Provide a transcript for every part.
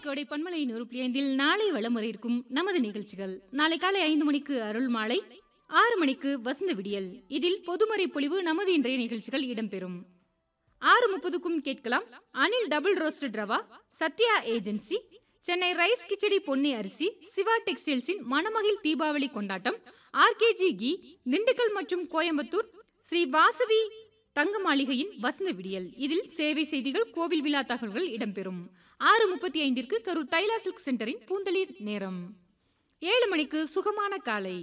கோடை பண்பலை நூறு புள்ளி ஐந்தில் நாளை வளமுறை இருக்கும் நமது நிகழ்ச்சிகள் நாளை காலை ஐந்து மணிக்கு அருள் மாலை ஆறு மணிக்கு வசந்த விடியல் இதில் பொதுமறை பொழிவு நமது இன்றைய நிகழ்ச்சிகள் இடம்பெறும் ஆறு முப்பதுக்கும் கேட்கலாம் Anil double roasted rava Sathya agency Chennai rice khichdi Ponni அரிசி சிவா டெக்ஸ்டைல்ஸின் மணமகிழ் தீபாவளி கொண்டாட்டம் ஆர்கேஜி கீ திண்டுக்கல் மற்றும் கோயம்புத்தூர் ஸ்ரீ வாசவி தங்க மாளிகையின் வசந்த விடியல் இதில் சேவை செய்திகள் கோவில் விழா தகவல்கள் இடம்பெறும் ஆறு முப்பத்தி ஐந்திற்கு கரூர் தைலா சில்க் சென்டரின் பூந்தளிர் நேரம் ஏழு மணிக்கு சுகமான காலை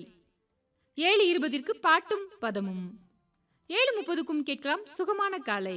ஏழு இருபதிற்கு பாட்டும் பதமும் ஏழு முப்பதுக்கும் கேட்கலாம் சுகமான காலை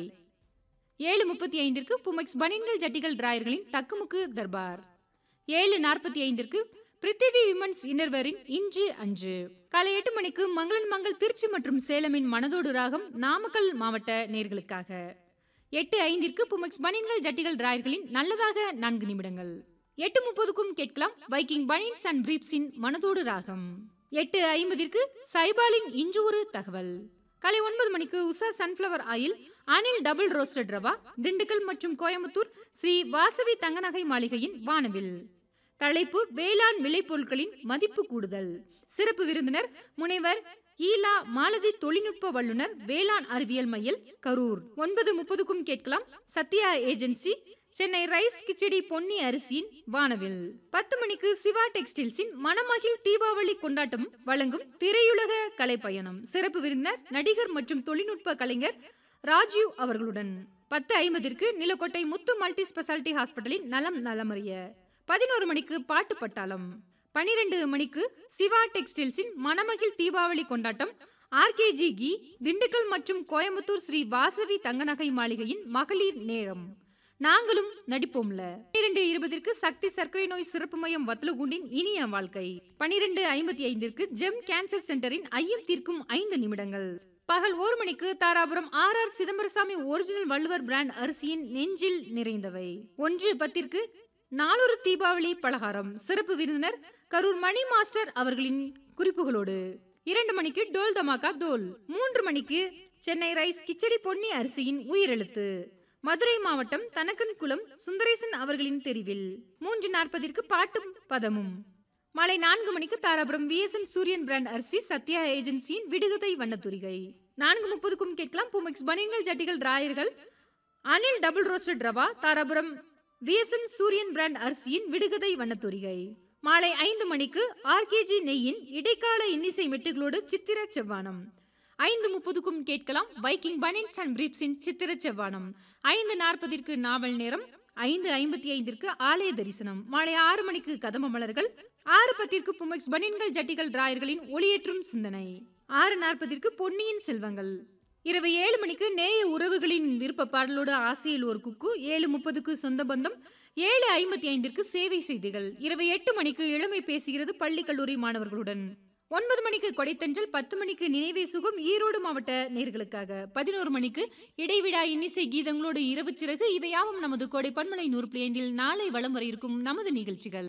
ஏழு முப்பத்தி ஐந்திற்கு புமெக்ஸ் பனின்கள் ஜட்டிகள் டிராயர்களின் தக்குமுக்கு தர்பார் ஏழு நாற்பத்தி ஐந்திற்கு பிரித்திவி விமன்ஸ் இன்னர்வரின் இன்று அன்று காலை எட்டு மணிக்கு மங்களன் மங்கள் திருச்சி மற்றும் சேலமின் மனதோடு ராகம் நாமக்கல் மாவட்ட நேர்களுக்காக எட்டு ஐந்திற்கு புமெக்ஸ் பனின்கள் ஜட்டிகள் டிராயர்களின் நல்லதாக நான்கு நிமிடங்கள் எட்டு முப்பதுக்கும் கேட்கலாம் வைக்கிங் பனின்ஸ் அண்ட் பிரீப்ஸின் மனதோடு ராகம் எட்டு ஐம்பதிற்கு சைபாலின் இஞ்சூறு தகவல் காலை ஒன்பது மணிக்கு Usha sunflower oil Anil double roasted rava Dindigul மற்றும் கோயம்புத்தூர் ஸ்ரீ வாசவி தங்கநகை மாளிகையின் வானவில் தலைப்பு வேளாண் விளைபொருட்களின் மதிப்பு கூடுதல் சிறப்பு விருந்தினர் முனைவர் ஈலா மாலதி தொழில்நுட்ப வல்லுநர் வேளாண் அறிவியல் மையம் கரூர் ஒன்பது முப்பதுக்கும் கேட்கலாம் சத்யா ஏஜென்சி சென்னை ரைஸ் கிச்சடி பொன்னி அரிசியின் வானவில் பத்து மணிக்கு சிவா டெக்ஸ்டைல்ஸின் மணமகிழ் தீபாவளி கொண்டாட்டம் வழங்கும் திரையுலக கலைப்பயணம் சிறப்பு விருந்தினர் நடிகர் மற்றும் தொழில்நுட்ப கலைஞர் ராஜீவ் அவர்களுடன் பத்து ஐம்பதிற்கு நிலக்கோட்டை முத்து மல்டி ஸ்பெஷாலிட்டி ஹாஸ்பிட்டலின் நலம் நலமறிய பதினோரு மணிக்கு பாட்டு பட்டாளம் பனிரெண்டு மணிக்கு சிவா டெக்ஸ்டைல்ஸின் மணமகிழ் தீபாவளி கொண்டாட்டம் ஆர்கேஜி கி திண்டுக்கல் மற்றும் கோயம்புத்தூர் ஸ்ரீ வாசவி தங்கநகை மாளிகையின் மகளிர் நேரம் நாங்களும் நடிப்போம்ல பன்னிரண்டு இருபதிற்கு சக்தி சர்க்கரை நோய் சிறப்பு மையம் வத்தலகுண்டின் இனிய வாழ்க்கை பனிரெண்டு ஐம்பத்தி ஐந்திற்கு ஜெம் கேன்சர் சென்டரின் ஐயம் தீர்க்கும் ஐந்து நிமிடங்கள் பகல் ஒரு மணிக்கு Dharapuram R R Chidambarasamy original Valluvar brand அரிசியின் நெஞ்சில் நிறைந்தவை ஒன்று பத்திற்கு நாளொரு தீபாவளி பலகாரம் சிறப்பு விருந்தினர் கரூர் மணி மாஸ்டர் அவர்களின் குறிப்புகளோடு இரண்டு மணிக்கு டோல் தமாக்கா தோல் மூன்று மணிக்கு சென்னை ரைஸ் கிச்சடி பொன்னி அரிசியின் உயிரெழுத்து மதுரை மாவட்டம் தனக்கன்குளம் சுந்தரேசன் அவர்களின் தெரிவில் மூன்று நாற்பதிற்கு பாட்டும் பதமும் மாலை நான்கு மணிக்கு தாராபுரம் விஎஸ்என் சூரியன் பிராண்ட் அரிசி சத்யா ஏஜென்சியின் விடுகதை வண்ணத்துரிகை நான்கு முப்பதுக்கும் கேட்கலாம் புமெக்ஸ் பனியன்கள் ஜட்டிகள் டிராயர்கள் Anil double roasted rava Dharapuram V S N Suriyan brand அரிசியின் விடுகதை வண்ணத்துரிகை மாலை ஐந்து மணிக்கு ஆர்கேஜி நெய்யின் இடைக்கால இன்னிசை மெட்டுகளோடு சித்திர செவ்வானம் ஐந்து முப்பதுக்கும் கேட்கலாம் வைக்கிங் பனின்ஸ் அண்ட் பிரீப்ஸின் சித்திர செவ்வானம் ஐந்து நாற்பதிற்கு நாவல் நேரம் ஐந்து ஐம்பத்தி ஐந்திற்கு ஆலய தரிசனம் மாலை ஆறு மணிக்கு கதம்ப மலர்கள் ஆறு பத்திற்கு புமெக்ஸ் பனின்கள் ஜட்டிகள் டிராயர்களின் ஒளியேற்றும் சிந்தனை ஆறு நாற்பதிற்கு பொன்னியின் செல்வங்கள் இரவு ஏழு மணிக்கு நேய உறவுகளின் விருப்ப பாடலோடு ஆசையில் ஒரு குக்கு ஏழு முப்பதுக்கு சொந்த பந்தம் ஏழு ஐம்பத்தி ஐந்திற்கு சேவை செய்திகள் இரவு எட்டு மணிக்கு இளமை பேசுகிறது பள்ளி கல்லூரி மாணவர்களுடன் ஒன்பது மணிக்கு கொடைத்தஞ்சல் பத்து மணிக்கு நினைவே சுகம் ஈரோடு மாவட்ட நேர்களுக்காக பதினோரு மணிக்கு இடைவிடா இன்னிசை கீதங்களோடு இரவு சிறகு இவையாவும் நமது கோடை பன்மலை நூறு பிளேண்டில் நாளை வளம் வர இருக்கும் நமது நிகழ்ச்சிகள்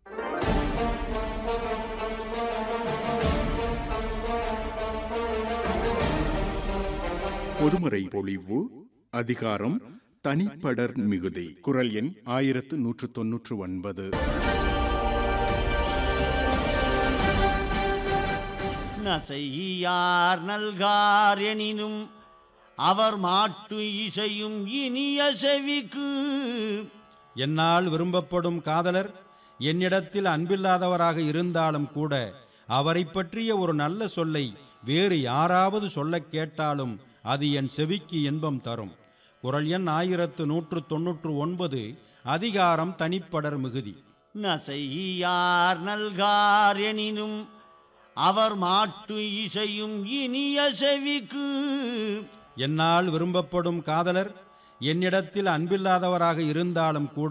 பொதுமறை பொழிவு அதிகாரம் தனிப்படர் மிகுதி குரல் எண் ஆயிரத்து நூற்று தொன்னூற்று ஒன்பது நசையார் நல்கார் எனினும் அவர் மாட்டு இசையும் இனிய செவிக்கு என்னால் விரும்பப்படும் காதலர் என்னிடத்தில் அன்பில்லாதவராக இருந்தாலும் கூட அவரைப் பற்றிய ஒரு நல்ல சொல்லை வேறு யாராவது சொல்லக் கேட்டாலும் அது என் செவிக்கு இன்பம் தரும் குரல் எண் ஆயிரத்து நூற்று தொன்னூற்று ஒன்பது அதிகாரம் தனிப்படர் மிகுதி நசையார் நல்கார் எனினும் அவர் மாட்டு இசையும் இனிய செவிக்கு என்னால் விரும்பப்படும் காதலர் என்னிடத்தில் அன்பில்லாதவராக இருந்தாலும் கூட